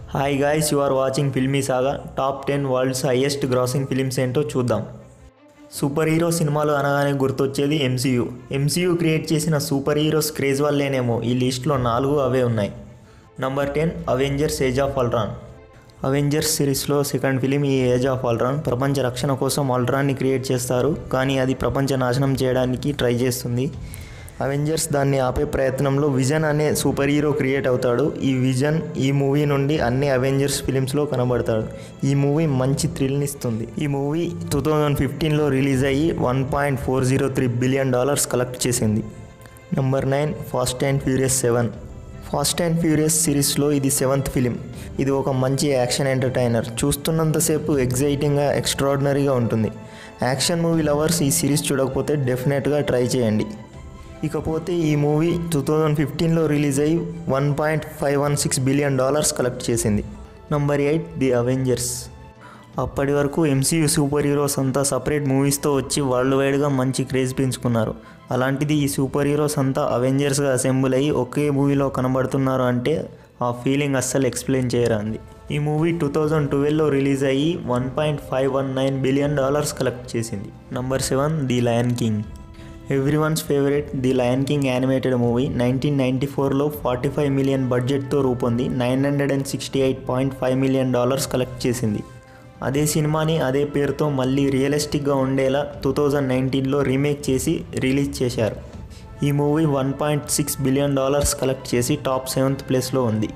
hi guys you are watching Filmy Saga top ten world's highest grossing films ఏంటో చూద్దాం super hero సినిమాలు అనగానే గుర్తొచ్చేది ఎంసీయూ ఎంసీయూ క్రియేట్ చేసిన సూపర్ హీరోస్ క్రేజ్ వల్లేనేమో ఈ లిస్ట్లో నాలుగు అవే ఉన్నాయి number ten Avengers Age of Ultron Avengers సిరీస్లో సెకండ్ ఫిలిం ఈ ఏజ్ ఆఫ్ ఆల్రాన్ ప్రపంచ రక్షణ కోసం ఆల్రాన్ని క్రియేట్ చేస్తారు కానీ అది ప్రపంచ నాశనం చేయడానికి ట్రై చేస్తుంది అవెంజర్స్ దాన్ని ఆపే ప్రయత్నంలో విజన్ అనే సూపర్ హీరో క్రియేట్ అవుతాడు ఈ విజన్ ఈ మూవీ నుండి అన్ని అవెంజర్స్ ఫిలిమ్స్లో కనబడతాడు ఈ మూవీ మంచి థ్రిల్ని ఇస్తుంది ఈ మూవీ టూ థౌజండ్ ఫిఫ్టీన్లో రిలీజ్ అయ్యి one point four zero three billion dollars collect చేసింది number nine Fast and Furious seven Fast and Furious సిరీస్లో ఇది సెవెంత్ ఫిలిం ఇది ఒక మంచి యాక్షన్ ఎంటర్టైనర్ చూస్తున్నంతసేపు ఎగ్జైటింగ్గా ఎక్స్ట్రాడినరీగా ఉంటుంది యాక్షన్ మూవీ లవర్స్ ఈ సిరీస్ చూడకపోతే డెఫినెట్గా ట్రై చేయండి ఇకపోతే ఈ మూవీ టూ థౌజండ్ ఫిఫ్టీన్లో రిలీజ్ అయ్యి one point five one six billion dollars collect చేసింది నంబర్ ఎయిట్ ది అవెంజర్స్ అప్పటి వరకు ఎంసీయూ సూపర్ హీరోస్ అంతా సపరేట్ మూవీస్తో వచ్చి వరల్డ్ వైడ్గా మంచి క్రేజ్ పెంచుకున్నారు అలాంటిది ఈ సూపర్ హీరోస్ అంతా అవెంజర్స్గా అసెంబుల్ అయ్యి ఒకే మూవీలో కనబడుతున్నారు అంటే ఆ ఫీలింగ్ అస్సలు ఎక్స్ప్లెయిన్ చేయరాంది ఈ మూవీ టూ థౌజండ్ ట్వెల్వ్లో రిలీజ్ అయ్యి one point five one nine billion dollars collect చేసింది number seven the Lion King every one's favourite the Lion King animated movie nineteen ninety ఫోర్లో ఫార్టీ ఫైవ్ మిలియన్ బడ్జెట్తో రూపొంది nine hundred and sixty eight point five million dollars collect చేసింది అదే సినిమాని అదే పేరుతో మళ్ళీ రియలిస్టిక్గా ఉండేలా టూ థౌజండ్ నైన్టీన్లో రీమేక్ చేసి రిలీజ్ చేశారు ఈ movie one point six billion dollars collect చేసి టాప్ సెవెంత్ ప్లేస్లో ఉంది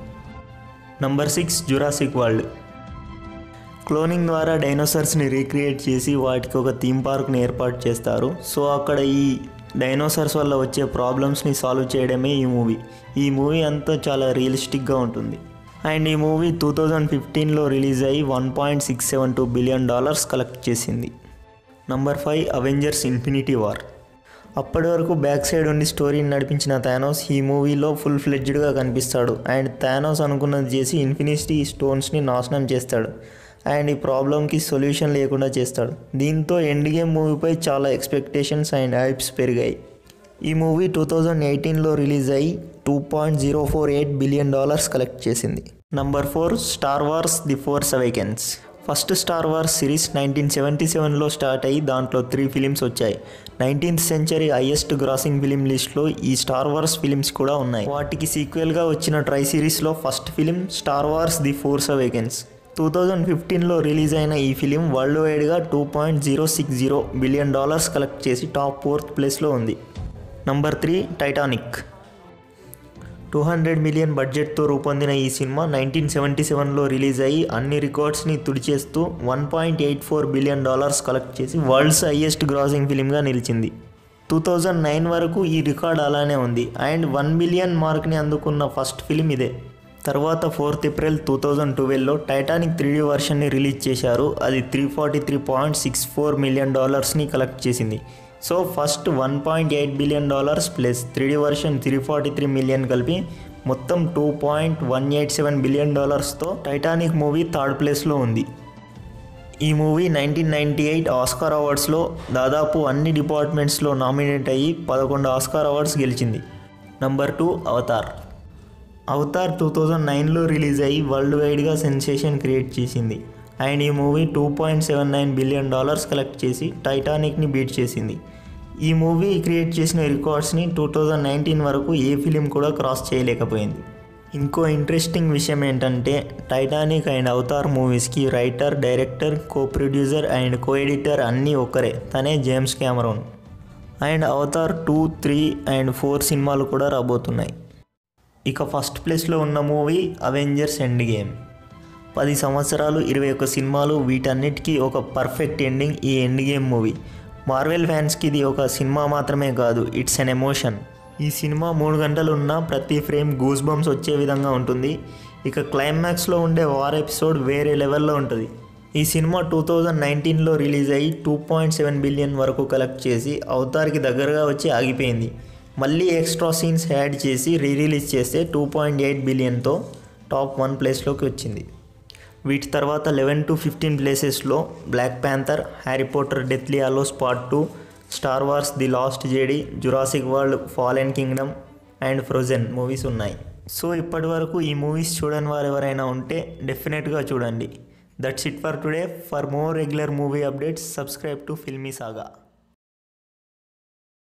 number six Jurassic World cloning ద్వారా డైనోసార్స్ని రీక్రియేట్ చేసి వాటికి ఒక థీమ్ పార్క్ని ఏర్పాటు చేస్తారు సో అక్కడ ఈ డైనోసార్స్ వల్ల వచ్చే ప్రాబ్లమ్స్ని సాల్వ్ చేయడమే ఈ మూవీ ఈ మూవీ అంతా చాలా రియలిస్టిక్గా ఉంటుంది అండ్ ఈ మూవీ టూ థౌజండ్ ఫిఫ్టీన్లో రిలీజ్ అయ్యి one point six seven two billion dollars collect చేసింది number five Avengers Infinity War అప్పటి వరకు బ్యాక్ సైడ్ ఉండి స్టోరీని నడిపించిన థానోస్ ఈ మూవీలో ఫుల్ ఫ్లెడ్జ్డ్గా కనిపిస్తాడు అండ్ థానోస్ అనుకున్నది చేసి ఇన్ఫినిటీ స్టోన్స్ని నాశనం చేస్తాడు అండ్ ఈ ప్రాబ్లంకి సొల్యూషన్ లేకుండా చేస్తాడు దీంతో ఎండ్ గేమ్ మూవీపై చాలా ఎక్స్పెక్టేషన్స్ అండ్ హైప్స్ పెరిగాయి ఈ మూవీ టూ థౌజండ్ ఎయిటీన్లో రిలీజ్ అయ్యి two point zero four eight billion dollars collect చేసింది number four Star Wars the Force Awakens first Star Wars series nineteen seventy సెవెన్లో స్టార్ట్ అయ్యి దాంట్లో three films వచ్చాయి nineteenth century highest grossing film లిస్ట్లో ఈ star wars films కూడా ఉన్నాయి వాటికి సీక్వెల్గా వచ్చిన ట్రై సిరీస్లో first film Star Wars the Force Awakens two thousand ఫిఫ్టీన్లో రిలీజ్ అయిన ఈ ఫిలిం వరల్డ్ వైడ్గా two point zero six zero billion dollars collect చేసి టాప్ ఫోర్త్ ప్లేస్లో ఉంది number three Titanic two hundred million బడ్జెట్తో రూపొందిన ఈ సినిమా నైన్టీన్ సెవెంటీ సెవెన్లో రిలీజ్ అయ్యి అన్ని రికార్డ్స్ని తుడిచేస్తూ one point eight four billion dollars collect చేసి వరల్డ్స్ హైయెస్ట్ గ్రాసింగ్ ఫిలింగా నిలిచింది టూ థౌజండ్ నైన్ వరకు ఈ రికార్డ్ అలానే ఉంది అండ్ వన్ బిలియన్ మార్క్ని అందుకున్న ఫస్ట్ ఫిలిం ఇదే తర్వాత ఫోర్త్ ఏప్రిల్ టూ థౌజండ్ ట్వెల్వ్లో టైటానిక్ త్రీ డీ వర్షన్ని రిలీజ్ చేశారు అది three forty three point six four million డాలర్స్ని కలెక్ట్ చేసింది so first one point eight billion dollars plus three D version three forty three million కలిపి మొత్తం two point one eight seven billion డాలర్స్తో Titanic movie third ప్లేస్లో ఉంది ఈ movie nineteen ninety eight Oscar అవార్డ్స్లో దాదాపు అన్ని డిపార్ట్మెంట్స్లో నామినేట్ అయ్యి పదకొండు ఆస్కార్ అవార్డ్స్ గెలిచింది number two Avatar Avatar two thousand నైన్లో రిలీజ్ అయ్యి వరల్డ్ వైడ్గా సెన్సేషన్ క్రియేట్ చేసింది అండ్ ఈ movie two point seven nine billion dollars collect చేసి టైటానిక్ని బీట్ చేసింది ఈ మూవీ క్రియేట్ చేసిన రికార్డ్స్ని టూ థౌజండ్ నైన్టీన్ వరకు ఏ ఫిలిం కూడా క్రాస్ చేయలేకపోయింది ఇంకో ఇంట్రెస్టింగ్ విషయం ఏంటంటే టైటానిక్ అండ్ అవతార్ మూవీస్కి writer director co producer and co editor అన్నీ ఒక్కరే తనే James Cameron and Avatar two three and four సినిమాలు కూడా రాబోతున్నాయి ఇక ఫస్ట్ ప్లేస్లో ఉన్న మూవీ అవెంజర్స్ ఎండ్ గేమ్ పది సంవత్సరాలు ఇరవై ఒక్క సినిమాలు వీటన్నిటికీ ఒక పర్ఫెక్ట్ ఎండింగ్ ఈ ఎండ్ గేమ్ మూవీ మార్వెల్ ఫ్యాన్స్కి ఇది ఒక సినిమా మాత్రమే కాదు ఇట్స్ అన్ ఎమోషన్ ఈ సినిమా మూడు గంటలు ఉన్న ప్రతి ఫ్రేమ్ గూస్ బంప్స్ వచ్చే విధంగా ఉంటుంది ఇక క్లైమాక్స్లో ఉండే వార్ ఎపిసోడ్ వేరే లెవెల్లో ఉంటుంది ఈ సినిమా టూ థౌజండ్ నైన్టీన్లో రిలీజ్ అయ్యి టూ పాయింట్ సెవెన్ బిలియన్ వరకు కలెక్ట్ చేసి అవతార్కి దగ్గరగా వచ్చి ఆగిపోయింది మళ్ళీ ఎక్స్ట్రా సీన్స్ యాడ్ చేసి రీ రిలీజ్ చేస్తే టూ పాయింట్ ఎయిట్ బిలియన్తో టాప్ వన్ ప్లేస్లోకి వచ్చింది వీటి తర్వాత లెవెన్ టు ఫిఫ్టీన్ ప్లేసెస్లో Black Panther Harry Potter Deathly Hallows part two Star Wars the Last Jedi Jurassic World Fallen Kingdom and Frozen movies ఉన్నాయి so ఇప్పటి వరకు ఈ మూవీస్ చూడని వారు ఎవరైనా ఉంటే డెఫినెట్గా చూడండి that's it for today for more regular movie updates subscribe to Filmy saga